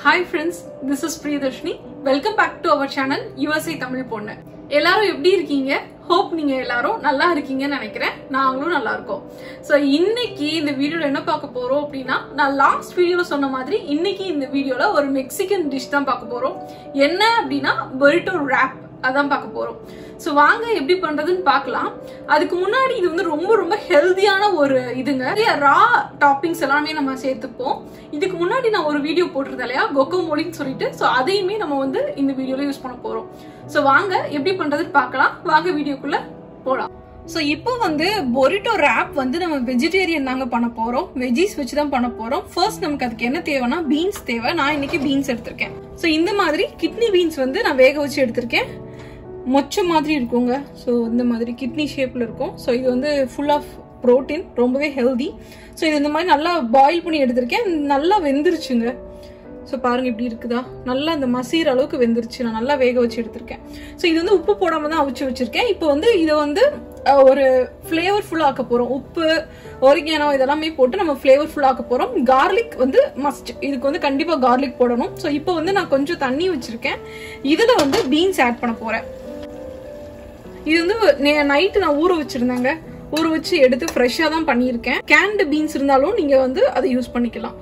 hi friends this is Priyadharshini welcome back to our channel USA Tamil பொண்ணு எல்லாரும் எப்படி இருக்கீங்க ஹோப் நீங்க எல்லாரும் நல்லா இருக்கீங்கன்னு நினைக்கிறேன் நாங்களும் நல்லா இருக்கோம் ஸோ இன்னைக்கு இந்த வீடியோல என்ன பார்க்க போறோம் அப்படின்னா நான் லாஸ்ட் வீடியோல சொன்ன மாதிரி இன்னைக்கு இந்த வீடியோல ஒரு மெக்சிகன் டிஷ் தான் பார்க்க போறோம் என்ன அப்படின்னா பெரிட்டோ ரேப் அதான் பார்க்க போறோம் ஸோ வாங்க எப்படி பண்றதுன்னு பார்க்கலாம் அதுக்கு முன்னாடி இது வந்து ரொம்ப ரொம்ப ஹெல்தியான ஒரு இதுங்க நிறைய ரா டாப்பிங்ஸ் எல்லாமே நம்ம சேர்த்துப்போம் இதுக்கு முன்னாடி நான் ஒரு வீடியோ போட்டிருந்தேன் இல்லையா கொக்கோ மொழின்னு சொல்லிட்டு ஸோ அதையுமே நம்ம வந்து இந்த வீடியோல யூஸ் பண்ண போறோம் ஸோ வாங்க எப்படி பண்றதுன்னு பார்க்கலாம் வாங்க வீடியோக்குள்ள போலாம் ஸோ இப்போ வந்து பொரிட்டோ ரேப் வந்து நம்ம வெஜிடேரியன் தாங்க பண்ண போறோம் வெஜிஸ் வச்சு தான் பண்ண போறோம் ஃபர்ஸ்ட் நமக்கு அதுக்கு என்ன தேவைன்னா பீன்ஸ் தேவை நான் இன்னைக்கு பீன்ஸ் எடுத்திருக்கேன் ஸோ இந்த மாதிரி கிட்னி பீன்ஸ் வந்து நான் வேக வச்சு எடுத்திருக்கேன் மொச்ச மாதிரி இருக்குங்க ஸோ இந்த மாதிரி கிட்னி ஷேப்ல இருக்கும் ஸோ இது வந்து ஃபுல் ஆஃப் ப்ரோட்டீன் ரொம்பவே ஹெல்தி ஸோ இது இந்த மாதிரி நல்லா பாயில் பண்ணி எடுத்திருக்கேன் நல்லா வெந்துருச்சுங்க ஸோ பாருங்க இப்படி இருக்குதா நல்லா அந்த மசீர் அளவுக்கு வெந்துருச்சு நான் நல்லா வேக வச்சு எடுத்திருக்கேன் ஸோ இது வந்து உப்பு போடாம தான் அவிச்சு வச்சிருக்கேன் இப்போ வந்து இதை வந்து அஹ், ஒரு ஃப்ளேவர்ஃபுல் ஆக்க போறோம் உப்பு ஒரிகானோ இதெல்லாமே போட்டு நம்ம ஃப்ளேவர்ஃபுல் ஆக்க போறோம் கார்லிக் வந்து மஸ்ட் இதுக்கு வந்து கண்டிப்பா கார்லிக் போடணும் ஸோ இப்போ வந்து நான் கொஞ்சம் தண்ணி வச்சிருக்கேன் இதுல வந்து பீன்ஸ் ஆட் பண்ண போறேன் இது வந்து நைட்டு நான் ஊற வச்சிருந்தேங்க ஊற வச்சு எடுத்து ஃப்ரெஷ்ஷாக தான் பண்ணியிருக்கேன் கேன்டு பீன்ஸ் இருந்தாலும் நீங்க வந்து அதை யூஸ் பண்ணிக்கலாம்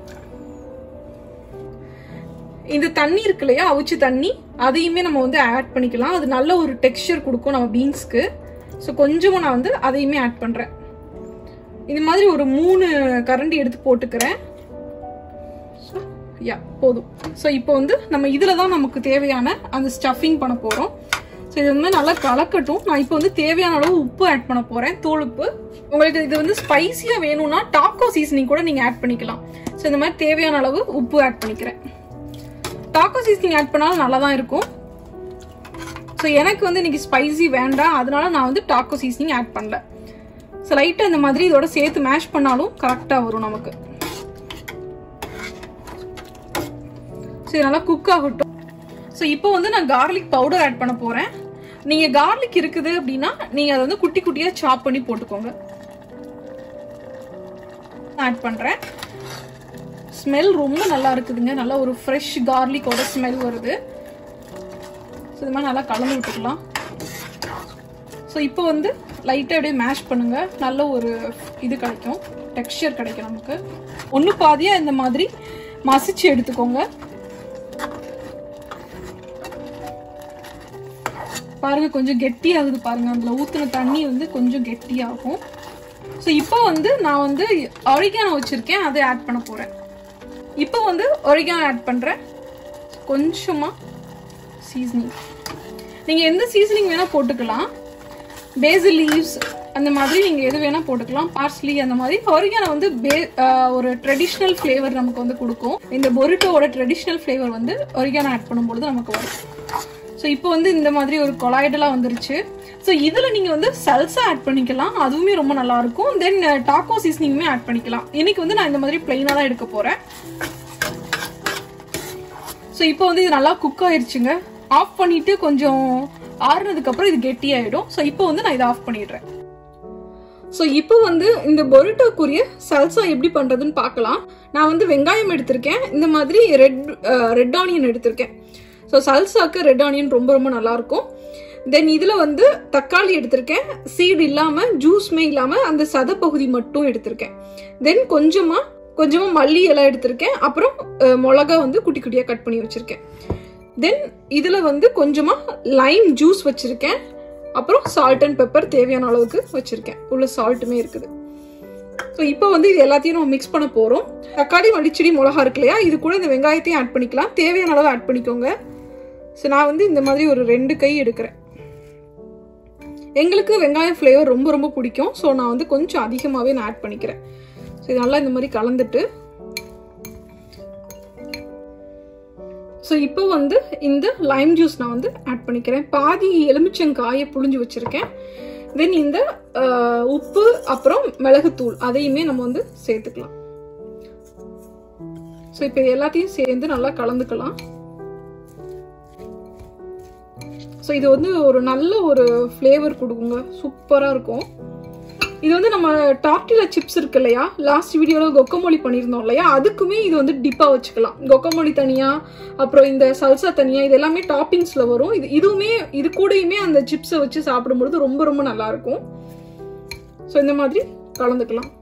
இந்த தண்ணி இருக்கு இல்லையா அவிச்சு தண்ணி அதையுமே நம்ம வந்து ஆட் பண்ணிக்கலாம் அது நல்ல ஒரு டெக்ஸ்சர் கொடுக்கும் நம்ம பீன்ஸ்க்கு ஸோ கொஞ்சமாக நான் வந்து அதையுமே ஆட் பண்ணுறேன் இது மாதிரி ஒரு மூணு கரண்டி எடுத்து போட்டுக்கிறேன் ஸோ யா போதும் ஸோ இப்போ வந்து நம்ம இதில் தான் நமக்கு தேவையான அந்த ஸ்டஃபிங் பண்ண போகிறோம் ஸோ இது வந்து நல்லா கலக்கட்டும் நான் இப்போ வந்து தேவையான அளவு உப்பு ஆட் பண்ண போகிறேன் தூள் உப்பு உங்களுக்கு இது வந்து ஸ்பைசியாக வேணும்னா டாக்கோ சீசனிங் கூட நீங்கள் ஆட் பண்ணிக்கலாம் ஸோ இந்த மாதிரி தேவையான அளவு உப்பு ஆட் பண்ணிக்கிறேன் டாக்கோ சீசனிங் ஆட் பண்ணாலும் நல்லா தான் இருக்கும் ஸோ எனக்கு வந்து இன்னைக்கு ஸ்பைசி வேண்டாம் அதனால நான் வந்து டாக்கோ சீசனிங் ஆட் பண்ணல ஸோ லைட்டாக இந்த மாதிரி இதோட சேர்த்து மேஷ் பண்ணாலும் கரெக்டாக வரும் நமக்கு சரி நல்லா குக் ஆகட்டும் ஸோ இப்போ வந்து நான் கார்லிக் பவுடர் ஆட் பண்ண போகிறேன் நீங்கள் கார்லிக் இருக்குது அப்படின்னா நீங்கள் அதை வந்து குட்டி குட்டியாக சாப் பண்ணி போட்டுக்கோங்க ஆட் பண்ணுறேன் ஸ்மெல் ரொம்ப நல்லா இருக்குதுங்க நல்லா ஒரு ஃப்ரெஷ் கார்லிக்கோட ஸ்மெல் வருது ஸோ இது மாதிரி நல்லா கலந்து விட்டுக்கலாம் ஸோ இப்போ வந்து லைட்டாக அப்படியே மேஷ் பண்ணுங்க நல்ல ஒரு இது கிடைக்கும் டெக்ஸ்சர் கிடைக்கும் நமக்கு ஒன்று பாதியாக இந்த மாதிரி மசிச்சு எடுத்துக்கோங்க பாருங்க கொஞ்சம் கெட்டியாகுது பாருங்க அதில் ஊற்றின தண்ணி வந்து கொஞ்சம் கெட்டியாகும் ஸோ இப்போ வந்து நான் வந்து ஒரிகானோ வச்சுருக்கேன் அதை ஆட் பண்ண போகிறேன் இப்போ வந்து ஒரிகானோ ஆட் பண்ணுறேன் கொஞ்சமாக சீசனிங் நீங்கள் எந்த சீசனிங் வேணால் போட்டுக்கலாம் பேசில் லீவ்ஸ் அந்த மாதிரி நீங்கள் எது வேணால் போட்டுக்கலாம் பார்ஸ்லி அந்த மாதிரி ஒரிகானோ வந்து பே ஆஹ் ஒரு ட்ரெடிஷ்னல் ஃப்ளேவர் நமக்கு வந்து கொடுக்கும் இந்த பொரிட்டோவோட ட்ரெடிஷ்னல் ஃப்ளேவர் வந்து ஒரிகானோ ஆட் பண்ணும்பொழுது நமக்கு வரும் ஸோ இப்போ வந்து இந்த மாதிரி ஒரு கொலாய்டெல்லாம் வந்துருச்சு ஸோ இதில் நீங்கள் வந்து சல்சா ஆட் பண்ணிக்கலாம் அதுவுமே ரொம்ப நல்லா இருக்கும் தென் டாக்கோ சீசனிங்குமே ஆட் பண்ணிக்கலாம் இன்னைக்கு வந்து நான் இந்த மாதிரி பிளைனாக தான் எடுக்க போகிறேன் ஸோ இப்போ வந்து இது நல்லா குக் ஆயிருச்சுங்க ஆஃப் பண்ணிட்டு கொஞ்சம் ஆறுனதுக்கு அப்புறம் இது கெட்டியாயிடும் ஸோ இப்போ வந்து நான் இதை ஆஃப் பண்ணிடுறேன் ஸோ இப்போ வந்து இந்த பொரிட்டோக்குரிய சல்சா எப்படி பண்ணுறதுன்னு பார்க்கலாம் நான் வந்து வெங்காயம் எடுத்திருக்கேன் இந்த மாதிரி ரெட் ரெட் ஆனியன் எடுத்திருக்கேன் ஸோ சல்சாக்கு ரெட் ஆனியன் ரொம்ப ரொம்ப நல்லா இருக்கும் தென் இதில் வந்து தக்காளி எடுத்திருக்கேன் சீடு இல்லாமல் ஜூஸ்மே இல்லாமல் அந்த சத பகுதி மட்டும் எடுத்திருக்கேன் தென் கொஞ்சமாக கொஞ்சமாக மல்லி இலை எடுத்திருக்கேன் அப்புறம் அஹ், மிளகா வந்து குட்டி குட்டியாக கட் பண்ணி வச்சுருக்கேன் தென் இதில் வந்து கொஞ்சமாக லைம் ஜூஸ் வச்சுருக்கேன் அப்புறம் சால்ட் அண்ட் பெப்பர் தேவையான அளவுக்கு வச்சுருக்கேன் உள்ள சால்ட்டுமே இருக்குது ஸோ இப்போ வந்து இது எல்லாத்தையும் நம்ம மிக்ஸ் பண்ண போகிறோம் தக்காளி மல்லிச்செடி மிளகா இருக்கு இல்லையா இது கூட இந்த வெங்காயத்தையும் ஆட் பண்ணிக்கலாம் தேவையான அளவு ஆட் பண்ணிக்கோங்க ஸோ நான் வந்து இந்த மாதிரி ஒரு ரெண்டு கை எடுக்கிறேன் எங்களுக்கு வெங்காயம் ஃப்ளேவர் ரொம்ப ரொம்ப பிடிக்கும் ஸோ நான் வந்து கொஞ்சம் அதிகமாகவே நான் ஆட் பண்ணிக்கிறேன் ஸோ இது நல்லா இந்த மாதிரி கலந்துட்டு ஸோ இப்போ வந்து இந்த லைம் ஜூஸ் நான் வந்து ஆட் பண்ணிக்கிறேன் பாதி எலுமிச்சங்காயை புழிஞ்சு வச்சுருக்கேன் தென் இந்த ஆஹ், உப்பு அப்புறம் மிளகுத்தூள் அதையுமே நம்ம வந்து சேர்த்துக்கலாம் ஸோ இப்போ எல்லாத்தையும் சேர்ந்து நல்லா கலந்துக்கலாம் ஸோ இது வந்து ஒரு நல்ல ஒரு ஃப்ளேவர் கொடுக்குங்க சூப்பராக இருக்கும் இது வந்து நம்ம டார்டிலா சிப்ஸ் இருக்கு இல்லையா லாஸ்ட் வீடியோவில் கொக்கமொழி பண்ணியிருந்தோம் இல்லையா அதுக்குமே இது வந்து டிப்பாக வச்சுக்கலாம் கொக்கமொழி தனியாக அப்புறம் இந்த சல்சா தனியாக இது எல்லாமே டாப்பிங்ஸில் வரும் இது இதுவுமே இது கூடயுமே அந்த சிப்ஸை வச்சு சாப்பிடும்பொழுது ரொம்ப ரொம்ப நல்லா இருக்கும் ஸோ இந்த மாதிரி கலந்துக்கலாம்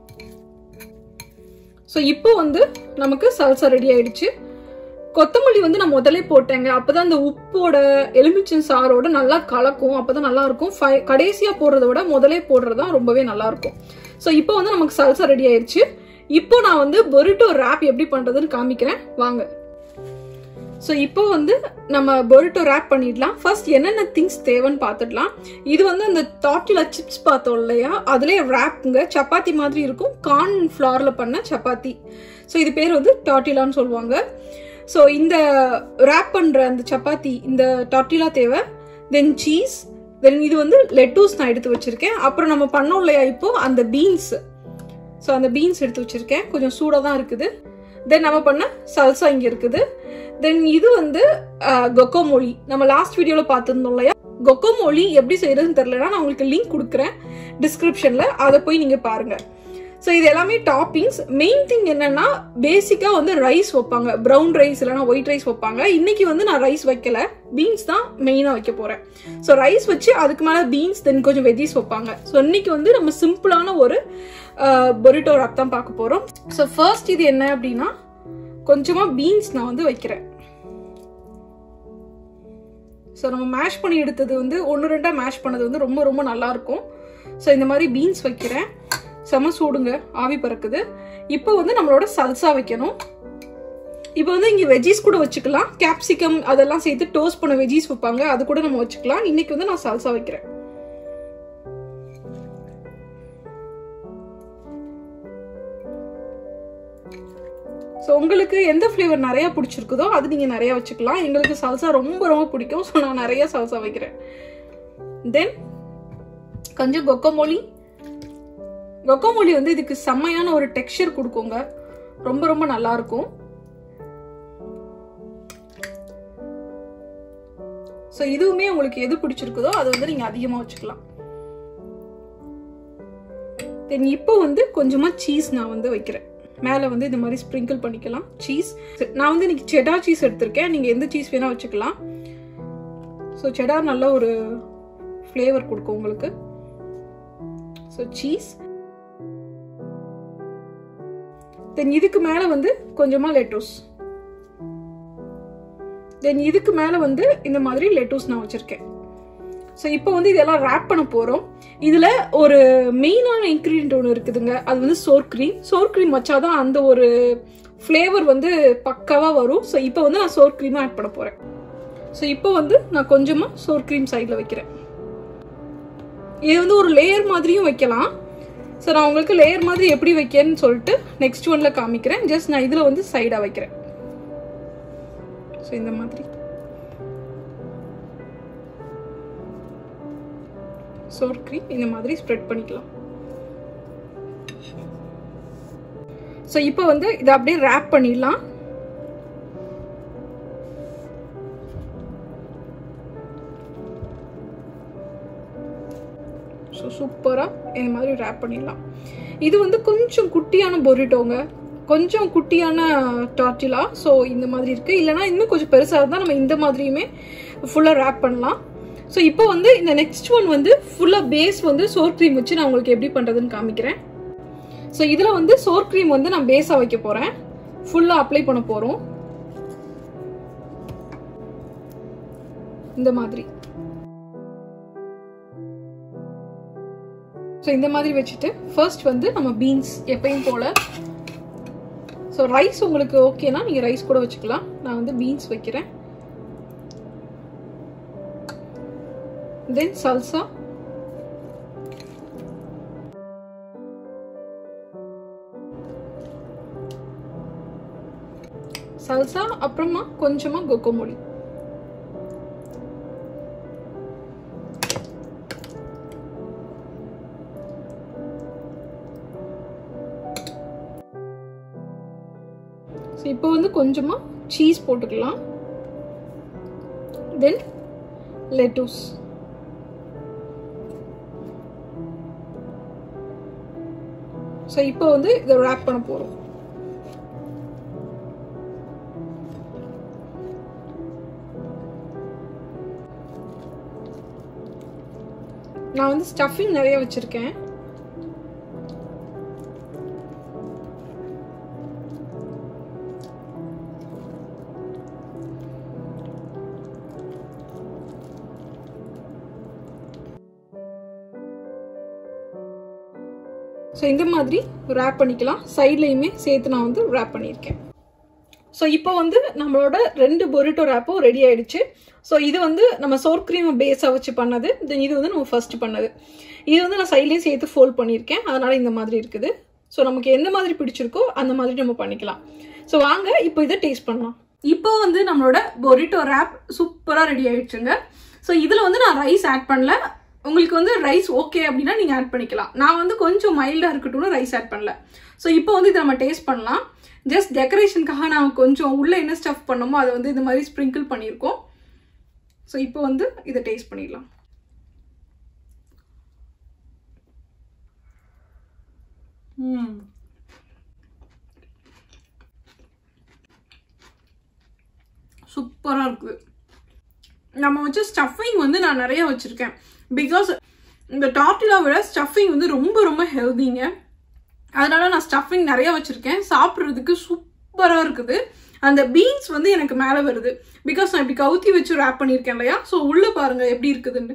ஸோ இப்போ வந்து நமக்கு சல்சா ரெடி ஆயிடுச்சு கொத்தமல்லி வந்து நான் முதலே போட்டேங்க அப்பதான் அந்த உப்போட எலுமிச்சம் சாரோட நல்லா கலக்கும் அப்பதான் நல்லா இருக்கும் ஃபை- கடைசியா போடுறத விட முதலே போடுறது தான் ரொம்பவே நல்லா இருக்கும் ஸோ இப்போ வந்து நமக்கு சல்சா ரெடி ஆயிடுச்சு இப்போ நான் வந்து பொரிட்டோ ரேப் எப்படி பண்றதுன்னு காமிக்கிறேன் வாங்க ஸோ இப்போ வந்து நம்ம பொரிட்டோ ரேப் பண்ணிடலாம் ஃபர்ஸ்ட் என்னென்ன திங்ஸ் தேவைன்னு பார்த்துடலாம் இது வந்து அந்த டாட்டில சிப்ஸ் பார்த்தோம் இல்லையா அதுலேயே ரேப்புங்க சப்பாத்தி மாதிரி இருக்கும் கார்ன் ஃப்ளாரில் பண்ண சப்பாத்தி ஸோ இது பேர் வந்து டாட்டிலான்னு சொல்லுவாங்க ஸோ இந்த ரேப் பண்ணுற அந்த சப்பாத்தி இந்த டாட்டிலா தேவை தென் சீஸ் தென் இது வந்து லெட்டூஸ் நான் எடுத்து வச்சிருக்கேன் அப்புறம் நம்ம பண்ணோம் இல்லையா இப்போ அந்த பீன்ஸ் ஸோ அந்த பீன்ஸ் எடுத்து வச்சிருக்கேன் கொஞ்சம் சூடாக தான் இருக்குது தென் நம்ம பண்ண சல்சா இங்கே இருக்குது தென் இது வந்து கொக்கோமொழி நம்ம லாஸ்ட் வீடியோவில் பார்த்துருந்தோம் இல்லையா கொக்கோமொழி எப்படி செய்யறதுன்னு தெரியலனா நான் உங்களுக்கு லிங்க் கொடுக்குறேன் டிஸ்கிரிப்ஷனில் அதை போய் நீங்கள் பாருங்கள் ஸோ இது எல்லாமே டாப்பிங்ஸ் மெயின் திங் என்னன்னா பேசிக்காக வந்து ரைஸ் வைப்பாங்க ப்ரௌன் ரைஸ் இல்லைனா ஒயிட் ரைஸ் வைப்பாங்க இன்னைக்கு வந்து நான் ரைஸ் வைக்கல பீன்ஸ் தான் மெயினாக வைக்க போகிறேன் ஸோ ரைஸ் வச்சு அதுக்கு மேலே பீன்ஸ் தென் கொஞ்சம் வெஜிஸ் வைப்பாங்க ஸோ இன்னைக்கு வந்து நம்ம சிம்பிளான ஒரு பொரிட்டோ ராப் தான் பார்க்க போகிறோம் ஸோ ஃபர்ஸ்ட் இது என்ன அப்படின்னா கொஞ்சமாக பீன்ஸ் நான் வந்து வைக்கிறேன் ஸோ நம்ம மேஷ் பண்ணி எடுத்தது வந்து ஒன்று ரெண்டாக மேஷ் பண்ணது வந்து ரொம்ப ரொம்ப நல்லா இருக்கும் ஸோ இந்த மாதிரி பீன்ஸ் வைக்கிறேன் செம சூடுங்க ஆவி பறக்குது இப்போ வந்து நம்மளோட சல்சா வைக்கணும் இப்போ வந்து இங்கே வெஜ்ஜீஸ் கூட வச்சுக்கலாம் கேப்சிகம் அதெல்லாம் சேர்த்து டோஸ்ட் பண்ண வெஜ்ஜீஸ் வைப்பாங்க அது கூட நம்ம வச்சுக்கலாம் இன்னைக்கு வந்து நான் சல்சா வைக்கிறேன் ஸோ உங்களுக்கு எந்த ஃப்ளேவர் நிறைய பிடிச்சிருக்குதோ அது நீங்கள் நிறைய வச்சுக்கலாம் எங்களுக்கு சல்சா ரொம்ப ரொம்ப பிடிக்கும் ஸோ நான் நிறைய சல்சா வைக்கிறேன் தென் கொஞ்சம் கொக்கமொழி கொக்கமொழி வந்து இதுக்கு செம்மையான ஒரு டெக்ஸ்சர் கொடுக்குங்க ரொம்ப ரொம்ப நல்லா இருக்கும் ஸோ இதுவுமே உங்களுக்கு எது பிடிச்சிருக்குதோ அது வந்து நீங்கள் அதிகமாக வச்சுக்கலாம் தென் இப்போ வந்து கொஞ்சமாக சீஸ் நான் வந்து வைக்கிறேன் மேலே வந்து இந்த மாதிரி ஸ்ப்ரிங்கிள் பண்ணிக்கலாம் சீஸ் நான் வந்து இன்னைக்கு செடார் சீஸ் எடுத்திருக்கேன் நீங்கள் எந்த சீஸ் வேணால் வச்சுக்கலாம் ஸோ செடார் நல்ல ஒரு ஃப்ளேவர் கொடுக்கும் உங்களுக்கு ஸோ சீஸ் தென் இதுக்கு மேலே வந்து கொஞ்சமாக லெட்டூஸ் தென் இதுக்கு மேலே வந்து இந்த மாதிரி லெட்டூஸ் நான் வச்சுருக்கேன் ஸோ இப்போ வந்து இதெல்லாம் ரேப் பண்ண போகிறோம் இதில் ஒரு மெயினான இன்க்ரீடியன்ட் ஒன்று இருக்குதுங்க அது வந்து சோர் க்ரீம் சோர் க்ரீம் வச்சாதான் அந்த ஒரு ஃப்ளேவர் வந்து பக்காவாக வரும் ஸோ இப்போ வந்து நான் சோர் க்ரீமாக ஆட் பண்ண போகிறேன் ஸோ இப்போ வந்து நான் கொஞ்சமாக சோர் க்ரீம் சைடில் வைக்கிறேன் இது வந்து ஒரு லேயர் மாதிரியும் வைக்கலாம் ஸோ நான் உங்களுக்கு லேயர் மாதிரி எப்படி வைக்கேன்னு சொல்லிட்டு நெக்ஸ்ட் ஒன்ல காமிக்கிறேன் ஜஸ்ட் நான் இதில் வந்து சைடாக வைக்கிறேன் ஸோ இந்த மாதிரி சோர் க்ரீம் இந்த மாதிரி ஸ்ப்ரெட் பண்ணிக்கலாம் ஸோ இப்போ வந்து இதை அப்படியே ரேப் பண்ணிடலாம் ஸோ சூப்பராக இந்த மாதிரி ரேப் பண்ணிடலாம் இது வந்து கொஞ்சம் குட்டியான பொரிட்டோங்க கொஞ்சம் குட்டியான டார்டிலா ஸோ இந்த மாதிரி இருக்குது இல்லைனா இன்னும் கொஞ்சம் பெருசாக இருந்தால் நம்ம இந்த மாதிரியுமே ஃபுல்லாக ரேப் பண்ணலாம் ஸோ இப்போ வந்து இந்த நெக்ஸ்ட் ஒன் வந்து ஃபுல்லாக பேஸ் வந்து சோர் க்ரீம் வச்சு நான் உங்களுக்கு எப்படி பண்ணுறதுன்னு காமிக்கிறேன் ஸோ இதில் வந்து சோர் க்ரீம் வந்து நான் பேஸாக வைக்க போகிறேன் ஃபுல்லாக அப்ளை பண்ண போகிறோம் இந்த மாதிரி ஸோ இந்த மாதிரி வச்சுட்டு ஃபர்ஸ்ட் வந்து நம்ம பீன்ஸ் எப்பயும் போல ஸோ ரைஸ் உங்களுக்கு ஓகேனா நீங்கள் ரைஸ் கூட வச்சுக்கலாம் நான் வந்து பீன்ஸ் வைக்கிறேன் தென் சல்சா சல்சா அப்புறமா கொஞ்சமா கொக்கோமொழி ஸோ இப்போ வந்து கொஞ்சமாக சீஸ் போட்டுக்கலாம் தென் லெட்டூஸ் ஸோ இப்போ வந்து இதை ரேப் பண்ண போகிறோம் நான் வந்து ஸ்டஃபிங் நிறைய வச்சுருக்கேன் ஸோ இந்த மாதிரி ரேப் பண்ணிக்கலாம் சைட்லையுமே சேர்த்து நான் வந்து ரேப் பண்ணியிருக்கேன் ஸோ இப்போ வந்து நம்மளோட ரெண்டு பொரிட்டோ ரேப்பும் ரெடி ஆயிடுச்சு ஸோ இது வந்து நம்ம சோர் க்ரீமை பேஸாக வச்சு பண்ணது தென் இது வந்து நம்ம ஃபர்ஸ்ட் பண்ணது இது வந்து நான் சைட்லேயும் சேர்த்து ஃபோல்ட் பண்ணியிருக்கேன் அதனால இந்த மாதிரி இருக்குது ஸோ நமக்கு எந்த மாதிரி பிடிச்சிருக்கோ அந்த மாதிரி நம்ம பண்ணிக்கலாம் ஸோ வாங்க இப்போ இதை டேஸ்ட் பண்ணலாம் இப்போ வந்து நம்மளோட பொரிட்டோ ரேப் சூப்பராக ரெடி ஆயிடுச்சுங்க ஸோ இதில் வந்து நான் ரைஸ் ஆட் பண்ணல உங்களுக்கு வந்து ரைஸ் ஓகே அப்படின்னா நீங்கள் ஆட் பண்ணிக்கலாம் நான் வந்து கொஞ்சம் மைல்டாக இருக்கட்டும்னு ரைஸ் ஆட் பண்ணல ஸோ இப்போ வந்து இதை நம்ம டேஸ்ட் பண்ணலாம் ஜஸ்ட் டெக்கரேஷனுக்காக நான் கொஞ்சம் உள்ளே என்ன ஸ்டஃப் பண்ணோமோ அதை வந்து இந்த மாதிரி ஸ்ப்ரிங்கிள் பண்ணியிருக்கோம் ஸோ இப்போ வந்து இதை டேஸ்ட் பண்ணிடலாம் ம் சூப்பராக இருக்குது நம்ம வச்ச ஸ்டஃபிங் வந்து நான் நிறைய வச்சுருக்கேன் பிகாஸ் இந்த டார்டிலா விட ஸ்டஃபிங் வந்து ரொம்ப ரொம்ப ஹெல்திங்க அதனால நான் ஸ்டஃபிங் நிறைய வச்சுருக்கேன் சாப்பிட்றதுக்கு சூப்பராக இருக்குது அந்த பீன்ஸ் வந்து எனக்கு மேலே வருது பிகாஸ் நான் இப்படி கவுத்தி வச்சு ரேப் பண்ணியிருக்கேன் இல்லையா ஸோ உள்ளே பாருங்க எப்படி இருக்குதுன்னு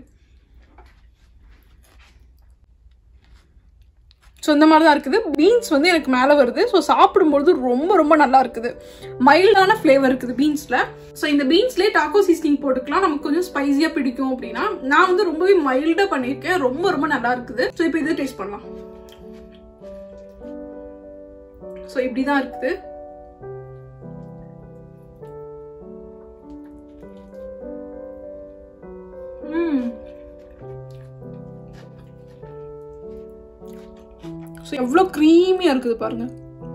ஸோ இந்த மாதிரி தான் இருக்குது பீன்ஸ் வந்து எனக்கு மேலே வருது ஸோ சாப்பிடும்பொழுது ரொம்ப ரொம்ப நல்லா இருக்குது மைல்டான ஃப்ளேவர் இருக்குது பீன்ஸில் ஸோ இந்த பீன்ஸ்லேயே டாக்கோ சீசனிங் போட்டுக்கலாம் நமக்கு கொஞ்சம் ஸ்பைஸியாக பிடிக்கும் அப்படின்னா நான் வந்து ரொம்பவே மைல்டாக பண்ணியிருக்கேன் ரொம்ப ரொம்ப நல்லா இருக்குது ஸோ இப்போ இதை டேஸ்ட் பண்ணலாம் ஸோ இப்படி தான் இருக்குது ஸோ எவ்வளோ க்ரீமியாக இருக்குது பாருங்க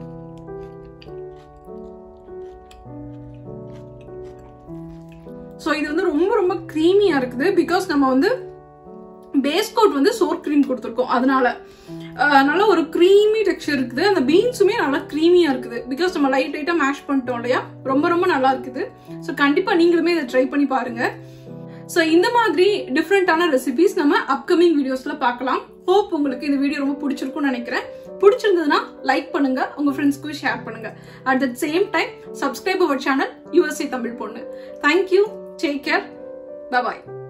ஸோ இது வந்து ரொம்ப ரொம்ப க்ரீமியாக இருக்குது பிகாஸ் நம்ம வந்து பேஸ் கோட் வந்து சோர் க்ரீம் கொடுத்துருக்கோம் அதனால நல்ல ஒரு க்ரீமி டெக்ஸ்டர் இருக்குது அந்த பீன்ஸுமே நல்லா க்ரீமியாக இருக்குது பிகாஸ் நம்ம லைட் லைட்டாக மேஷ் பண்ணிட்டோம் இல்லையா ரொம்ப ரொம்ப நல்லா இருக்குது ஸோ கண்டிப்பாக நீங்களுமே இதை ட்ரை பண்ணி பாருங்கள் ஸோ இந்த மாதிரி டிஃப்ரெண்டான ரெசிபிஸ் நம்ம அப்கமிங் வீடியோஸ்ல பார்க்கலாம் ஹோப் உங்களுக்கு இந்த வீடியோ ரொம்ப பிடிச்சிருக்கும்னு நினைக்கிறேன் பிடிச்சிருந்ததுன்னா லைக் பண்ணுங்க உங்க ஃப்ரெண்ட்ஸ்க்கு ஷேர் பண்ணுங்க at the same time subscribe our channel USA Tamil பொண்ணு தேங்க்யூ டேக் கேர் பாய்